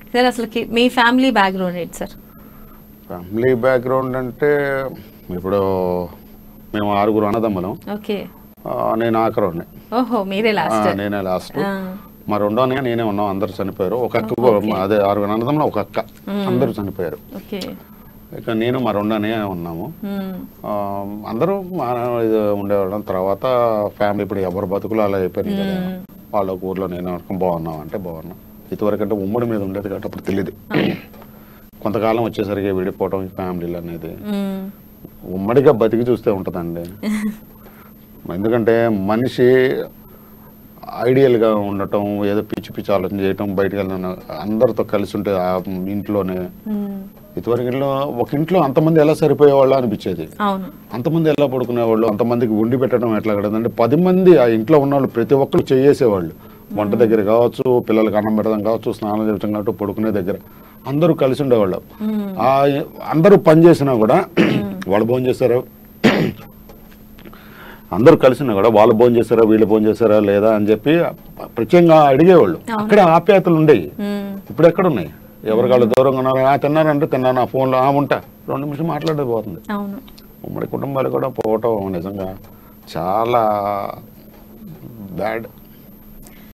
Sir అసలు మీ family background ఏంటి సార్ ఫ్యామిలీ బ్యాక్గ్రౌండ్ అంటే ఇప్పుడు మేము ఆరుగురు అన్నదమ్ములం ఓకే ఆ, నేను ఆఖరుని ఓహో మీరే లాస్ట్ నేనే లాస్ట్ మా రెండో అన్నయ్య నేనే ఉన్నాం అందరు చనిపోయారు ఒక అక్క కూడా- అదే ఆరుగురు అన్నదమ్ములం ఒక అక్క అందరూ చనిపోయారు ఓకే ఇక నేను మా రెండు అన్నయ్య ఉన్నాము మ్మ్. ఆ, అందరూ మా ఇది ఉండేవాళ్ళం తర్వాత ఫ్యామిలీ ఇప్పుడు ఎవరు బతుకులు అలా అయిపోయింది కదా వాళ్ళ ఒక ఊర్లో నేను వరకు బాగున్నాం అంటే బాగున్నాం ఇదివరకు అంటే ఉమ్మడి మీద ఉండేది కాబట్టి అప్పుడు తెలియదు కొంతకాలం వచ్చేసరికి విడిపోవటం ఈ ఫ్యామిలీలు అనేది మ్మ్. ఉమ్మడిగా బతికి చూస్తే ఉంటుందండి ఎందుకంటే మనిషి ఐడియల్గా ఉండటం ఏదో పిచ్చి పిచ్చి ఆలోచన చేయటం బయటకు వెళ్ళడం అందరితో కలిసి ఉంటే ఆ ఇంట్లోనే మ్మ్. ఇదివరకు ఇంట్లో ఒక ఇంట్లో అంతమంది ఎలా సరిపోయేవాళ్ళు అనిపించేది అవును అంతమంది ఎలా పడుకునేవాళ్ళు అంతమందికి వండి పెట్టడం ఎట్లా కదంటే పది మంది ఆ ఇంట్లో ఉన్న వాళ్ళు ప్రతి ఒక్కరు చేసేవాళ్ళు వంట దగ్గర కావచ్చు పిల్లలకి అన్నం పెడదాం కావచ్చు స్నానం చేయడం కావచ్చు పడుకునే దగ్గర అందరూ కలిసి ఉండేవాళ్ళు ఆ అందరూ పని చేసినా కూడా వాళ్ళు భోజనం చేస్తారా అందరూ కలిసినా కూడా వాళ్ళు భోజనం చేస్తారా వీళ్ళు భోజనం చేస్తారా లేదా అని చెప్పి ప్రత్యేకంగా అడిగేవాళ్ళు అక్కడే ఆప్యాయతలు ఉండేవి మ్మ్. ఇప్పుడు ఎక్కడ ఉన్నాయి ఎవరికాళ్ళు దూరంగా ఉన్నారు ఆ తిన్నారంటే తిన్నాను ఆ ఫోన్లో ఆ ఉంటా రెండు నిమిషం మాట్లాడే పోతుంది అవును ఉమ్మడి కుటుంబాలు కూడా పోవటం నిజంగా చాలా బ్యాడ్